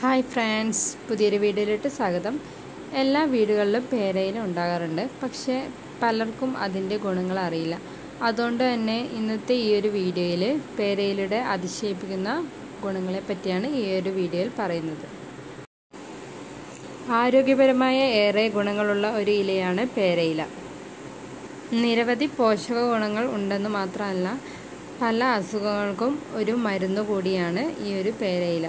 hi friends പുതിയൊരു വീഡിയോയിലോട്ട് സ്വാഗതം എല്ലാ വീടുകളിലും പേരയില ഉണ്ടാകാറുണ്ട് പക്ഷേ പലർക്കും അതിൻ്റെ ഗുണങ്ങൾ അറിയില്ല അതുകൊണ്ട് തന്നെ ഇന്നത്തെ ഈ ഒരു വീഡിയോയിൽ പേരയിലയുടെ അതിശയിപ്പിക്കുന്ന ഗുണങ്ങളെ പറ്റിയാണ് ഈ ഒരു വീഡിയോയിൽ പറയുന്നത് ആരോഗ്യപരമായ ഏറെ ഗുണങ്ങളുള്ള ഒരു ഇലയാണ് പേരയില നിരവധി പോഷക ഗുണങ്ങൾ ഉണ്ടെന്ന് മാത്രമല്ല പല അസുഖങ്ങൾക്കും ഒരു മരുന്ന് കൂടിയാണ് ഈ ഒരു പേരയില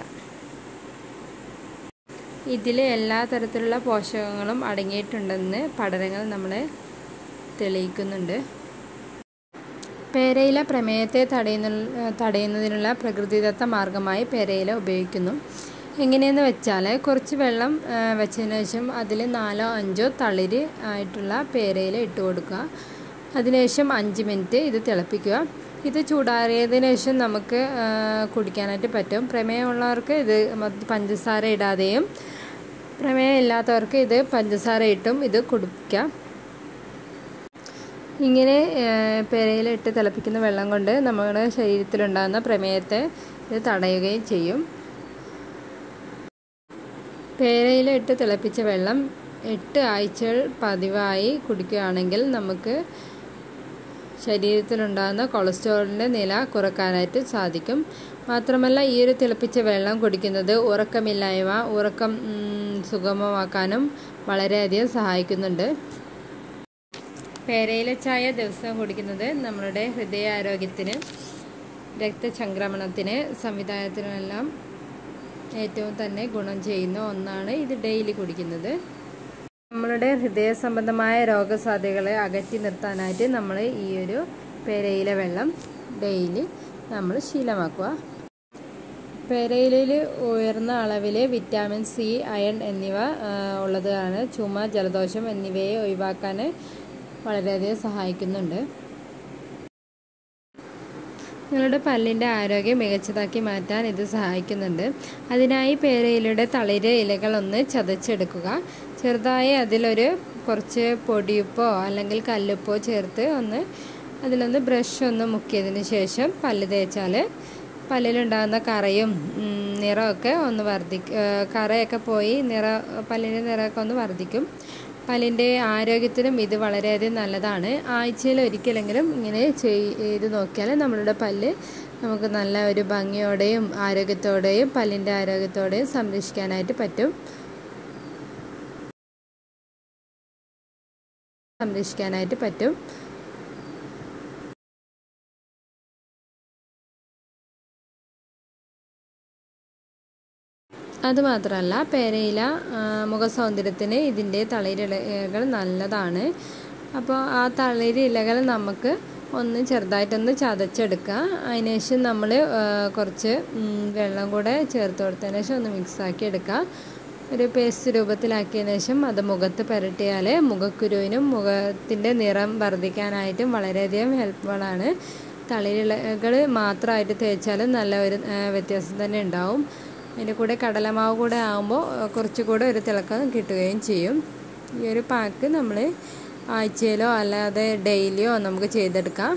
ഇതിൽ എല്ലാ തരത്തിലുള്ള പോഷകങ്ങളും അടങ്ങിയിട്ടുണ്ടെന്ന് പഠനങ്ങൾ നമ്മളെ തെളിയിക്കുന്നുണ്ട് പേരയില പ്രമേയത്തെ തടയുന്ന തടയുന്നതിനുള്ള പ്രകൃതിദത്ത മാർഗമായി പേരയില ഉപയോഗിക്കുന്നു എങ്ങനെയെന്ന് വെച്ചാൽ കുറച്ച് വെള്ളം വെച്ചതിന് ശേഷം അതിൽ നാലോ അഞ്ചോ തളിര് ആയിട്ടുള്ള പേരയില ഇട്ട് കൊടുക്കുക അതിനുശേഷം അഞ്ച് മിനിറ്റ് ഇത് തിളപ്പിക്കുക ഇത് ചൂടാറിയതിനു ശേഷം നമുക്ക് കുടിക്കാനായിട്ട് പറ്റും പ്രമേയമുള്ളവർക്ക് ഇത് പഞ്ചസാര ഇടാതെയും പ്രമേയം ഇല്ലാത്തവർക്ക് ഇത് പഞ്ചസാര ഇട്ടും ഇത് കുടിക്കാം ഇങ്ങനെ പെരയിൽ ഇട്ട് തിളപ്പിക്കുന്ന വെള്ളം കൊണ്ട് നമ്മുടെ ശരീരത്തിലുണ്ടാകുന്ന പ്രമേയത്തെ ഇത് തടയുകയും ചെയ്യും പേരയിൽ ഇട്ട് തിളപ്പിച്ച വെള്ളം എട്ട് ആഴ്ചകൾ പതിവായി കുടിക്കുകയാണെങ്കിൽ നമുക്ക് ശരീരത്തിലുണ്ടാകുന്ന കൊളസ്ട്രോളിൻ്റെ നില കുറക്കാനായിട്ട് സാധിക്കും മാത്രമല്ല ഈ ഒരു തിളപ്പിച്ച വെള്ളം കുടിക്കുന്നത് ഉറക്കമില്ലായ്മ ഉറക്കം സുഗമമാക്കാനും വളരെയധികം സഹായിക്കുന്നുണ്ട് പേരയില ചായ ദിവസവും കുടിക്കുന്നത് നമ്മളുടെ ഹൃദയാരോഗ്യത്തിന് രക്തചംക്രമണത്തിന് സംവിധാനത്തിനെല്ലാം ഏറ്റവും തന്നെ ഗുണം ചെയ്യുന്ന ഒന്നാണ് ഇത് ഡെയിലി കുടിക്കുന്നത് നമ്മളുടെ ഹൃദയ സംബന്ധമായ രോഗസാധ്യതകളെ അകറ്റി നിർത്താനായിട്ട് നമ്മൾ ഈ ഒരു പേരയില വെള്ളം ഡെയിലി നമ്മൾ ശീലമാക്കുക പേരയിലയിൽ ഉയർന്ന അളവിൽ വിറ്റാമിൻ സി അയൺ എന്നിവ ഉള്ളതാണ് ചുമ ജലദോഷം എന്നിവയെ ഒഴിവാക്കാൻ വളരെയധികം സഹായിക്കുന്നുണ്ട് നിങ്ങളുടെ പല്ലിൻ്റെ ആരോഗ്യം മികച്ചതാക്കി മാറ്റാൻ ഇത് സഹായിക്കുന്നുണ്ട് അതിനായി പേരയിലയുടെ തളിര് ഇലകൾ ഒന്ന് ചതച്ചെടുക്കുക ചെറുതായി അതിലൊരു കുറച്ച് പൊടിയുപ്പോ അല്ലെങ്കിൽ കല്ലുപ്പോ ചേർത്ത് ഒന്ന് അതിലൊന്ന് ബ്രഷ് ഒന്ന് മുക്കിയതിന് ശേഷം പല്ല് തേച്ചാൽ പല്ലിലുണ്ടാകുന്ന കറയും നിറമൊക്കെ ഒന്ന് വർദ്ധിക്കും കറയൊക്കെ പോയി നിറ പല്ലിൻ്റെ നിറമൊക്കെ ഒന്ന് വർദ്ധിക്കും പല്ലിൻ്റെ ആരോഗ്യത്തിനും ഇത് വളരെയധികം നല്ലതാണ് ആഴ്ചയിൽ ഒരിക്കലെങ്കിലും ഇങ്ങനെ ചെയ്ത് നോക്കിയാൽ നമ്മളുടെ പല്ല് നമുക്ക് നല്ല ഒരു ഭംഗിയോടെയും ആരോഗ്യത്തോടെയും പല്ലിൻ്റെ ആരോഗ്യത്തോടെയും സംരക്ഷിക്കാനായിട്ട് പറ്റും സംരക്ഷിക്കാനായിട്ട് പറ്റും അതുമാത്രമല്ല പേരയില മുഖസൗന്ദര്യത്തിന് ഇതിൻ്റെ തളിരിലകൾ നല്ലതാണ് അപ്പോൾ ആ തളിര് ഇലകൾ നമുക്ക് ഒന്ന് ചെറുതായിട്ടൊന്ന് ചതച്ചെടുക്കുക അതിനുശേഷം നമ്മൾ കുറച്ച് വെള്ളം കൂടെ ചേർത്ത് കൊടുത്തതിന് ശേഷം ഒന്ന് മിക്സാക്കി എടുക്കുക ഒരു പേസ്റ്റ് രൂപത്തിലാക്കിയതിന് ശേഷം അത് മുഖത്ത് പുരട്ടിയാൽ മുഖക്കുരുവിനും മുഖത്തിൻ്റെ നിറം വർദ്ധിക്കാനായിട്ടും വളരെയധികം ഹെൽപ്ഫുള്ളാണ് തളിരിലകൾ മാത്രമായിട്ട് തേച്ചാലും നല്ല ഒരു വ്യത്യാസം തന്നെ ഉണ്ടാവും അതിൻ്റെ കൂടെ കടലമാവ് കൂടെ ആകുമ്പോൾ കുറച്ചുകൂടെ ഒരു തിളക്കം കിട്ടുകയും ചെയ്യും ഈ ഒരു പാക്ക് നമ്മൾ ആഴ്ചയിലോ അല്ലാതെ ഡെയിലിയോ നമുക്ക് ചെയ്തെടുക്കാം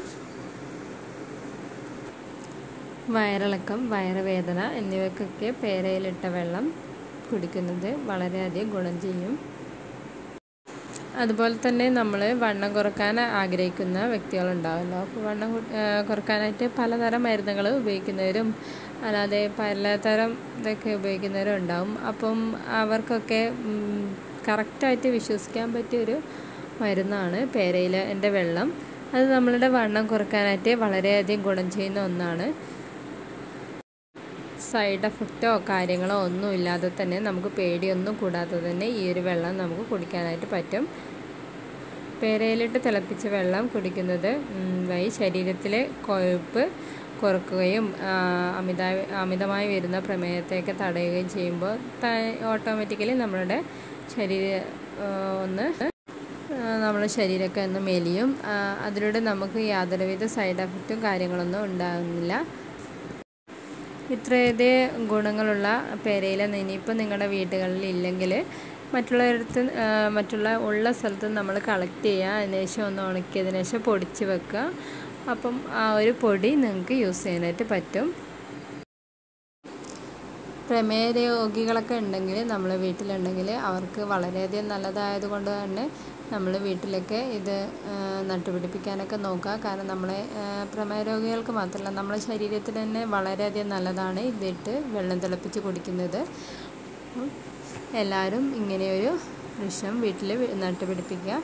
വയറിളക്കം വയറുവേദന എന്നിവയ്ക്കൊക്കെ പേരയിലിട്ട വെള്ളം കുടിക്കുന്നത് വളരെയധികം ഗുണം ചെയ്യും അതുപോലെ തന്നെ നമ്മൾ വണ്ണം കുറക്കാൻ ആഗ്രഹിക്കുന്ന വ്യക്തികളുണ്ടാവുമല്ലോ അപ്പോൾ വണ്ണം കുറക്കാനായിട്ട് പലതരം മരുന്നുകൾ ഉപയോഗിക്കുന്നവരും അല്ലാതെ പലതരം ഇതൊക്കെ ഉപയോഗിക്കുന്നവരും ഉണ്ടാവും അപ്പം അവർക്കൊക്കെ കറക്റ്റായിട്ട് വിശ്വസിക്കാൻ പറ്റിയൊരു മരുന്നാണ് പേരയില എൻ്റെ വെള്ളം അത് നമ്മളുടെ വണ്ണം കുറക്കാനായിട്ട് വളരെയധികം ഗുണം ചെയ്യുന്ന ഒന്നാണ് സൈഡ് എഫക്റ്റോ കാര്യങ്ങളോ ഒന്നും ഇല്ലാതെ തന്നെ നമുക്ക് പേടിയൊന്നും കൂടാതെ തന്നെ ഈ ഒരു വെള്ളം നമുക്ക് കുടിക്കാനായിട്ട് പറ്റും പേരയിലിട്ട് തിളപ്പിച്ച വെള്ളം കുടിക്കുന്നത് വഴി ശരീരത്തിലെ കൊഴുപ്പ് കുറക്കുകയും അമിത അമിതമായി വരുന്ന പ്രമേയത്തെയൊക്കെ തടയുകയും ചെയ്യുമ്പോൾ ഓട്ടോമാറ്റിക്കലി നമ്മളുടെ ശരീര ഒന്ന് നമ്മുടെ ശരീരമൊക്കെ ഒന്ന് മെലിയും അതിലൂടെ നമുക്ക് യാതൊരുവിധ സൈഡ് എഫക്റ്റും കാര്യങ്ങളൊന്നും ഉണ്ടാകുന്നില്ല ഇത്രയധികം ഗുണങ്ങളുള്ള പേരയില ഇനിയിപ്പോൾ നിങ്ങളുടെ വീടുകളിൽ ഇല്ലെങ്കിൽ മറ്റുള്ളവരടുത്ത് മറ്റുള്ള ഉള്ള സ്ഥലത്ത് നമ്മൾ കളക്ട് ചെയ്യുക അതിന് ശേഷം ഒന്ന് ഉണക്കിയതിന് ശേഷം പൊടിച്ച് വെക്കുക അപ്പം ആ ഒരു പൊടി നിങ്ങൾക്ക് യൂസ് ചെയ്യാനായിട്ട് പറ്റും പ്രമേയ രോഗികളൊക്കെ ഉണ്ടെങ്കിൽ നമ്മൾ വീട്ടിലുണ്ടെങ്കിൽ അവർക്ക് വളരെയധികം നല്ലതായത് കൊണ്ട് തന്നെ നമ്മൾ വീട്ടിലൊക്കെ ഇത് നട്ടുപിടിപ്പിക്കാനൊക്കെ നോക്കുക കാരണം നമ്മളെ പ്രമേയ രോഗികൾക്ക് മാത്രമല്ല നമ്മുടെ ശരീരത്തിന് തന്നെ വളരെയധികം നല്ലതാണ് ഇതിട്ട് വെള്ളം തിളപ്പിച്ച് കുടിക്കുന്നത് എല്ലാവരും ഇങ്ങനെയൊരു വൃക്ഷം വീട്ടിൽ നട്ടുപിടിപ്പിക്കുക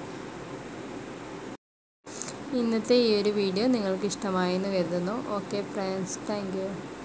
ഇന്നത്തെ ഈ ഒരു വീഡിയോ നിങ്ങൾക്ക് ഇഷ്ടമായെന്ന് കരുതുന്നു ഓക്കെ ഫ്രണ്ട്സ് താങ്ക്